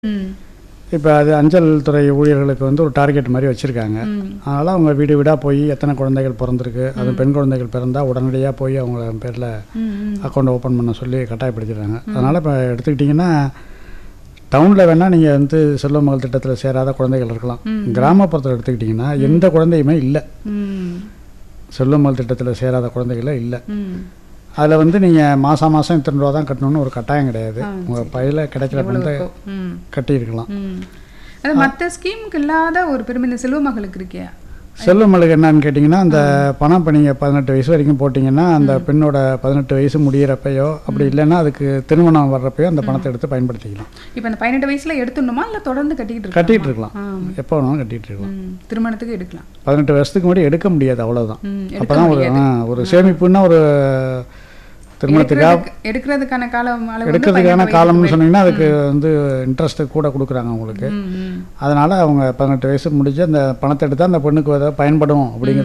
ம் இப்போ அது அஞ்சல் துறை ஊழியர்களுக்கு வந்து ஒரு டார்கெட் மாதிரி வச்சுருக்காங்க ம் அதனால் அவங்க வீடு வீடாக போய் எத்தனை குழந்தைகள் பிறந்திருக்கு அதுவும் பெண் குழந்தைகள் பிறந்தால் உடனடியாக போய் அவங்க பேரில் ம் ம் அக்கௌண்ட் ஓப்பன் பண்ண சொல்லி கட்டாயப்படுத்திடுறாங்க அதனால் இப்போ எடுத்துக்கிட்டிங்கன்னா டவுனில் வேணால் நீங்கள் வந்து செல்வ மகள் திட்டத்தில் சேராத குழந்தைகள் இருக்கலாம் கிராமப்புறத்தில் எடுத்துக்கிட்டிங்கன்னா எந்த குழந்தையுமே இல்லை ம் செல்வ மகள் திட்டத்தில் சேராத குழந்தைகளே இல்லை ம் அதில் வந்து நீங்கள் மாதம் மாதம் இத்தனை ரூபா தான் கட்டணும்னு ஒரு கட்டாயம் கிடையாது உங்கள் பையில் கிடைக்கிற பணத்தை எவ்வளவு ம் கட்டியிருக்கலாம் ம் அது மற்ற ஸ்கீமுக்கு இல்லாத ஒரு பெருமை இந்த செல்வ மகளுக்கு இருக்கே செல்வ மகளுக்கு என்னன்னு கேட்டிங்கன்னா அந்த பணம் இப்போ நீங்கள் பதினெட்டு வயசு வரைக்கும் போட்டிங்கன்னா அந்த பெண்ணோட பதினெட்டு வயசு முடியிறப்பையோ அப்படி இல்லைன்னா அதுக்கு திருமணம் வர்றப்பையோ அந்த பணத்தை எடுத்து பயன்படுத்திக்கலாம் இப்போ அந்த பதினெட்டு வயசுல எடுத்துடணுமா இல்லை தொடர்ந்து கட்டிக்கிட்டு இருக்கா கட்டிகிட்டு இருக்கலாம் ஆ எப்போ வேணாலும் கட்டிகிட்டு இருக்கலாம் ம் திருமணத்துக்கு எடுக்கலாம் பதினெட்டு வருஷத்துக்கு முன்னாடி எடுக்க முடியாது அவ்வளோதான் ம் அப்போ தான் ஒரு ஆ, ஒரு சேமிப்புன்னா ஒரு திருமணத்துக்காக எடுக்கிறதுக்கு- எடுக்கிறதுக்கான காலம் அளவு வந்து எடுக்கிறதுக்கான பதினெட்டு காலம்னு சொன்னீங்கன்னா அதுக்கு வந்து இன்ட்ரெஸ்ட்டு கூட கொடுக்குறாங்க உங்களுக்கு ம் ம் அதனால் அவங்க பதினெட்டு வயசு முடிஞ்சு அந்த பணத்தை எடுத்தால் அந்த பெண்ணுக்கு ஏதாவது பயன்படும் அப்படிங்கிறது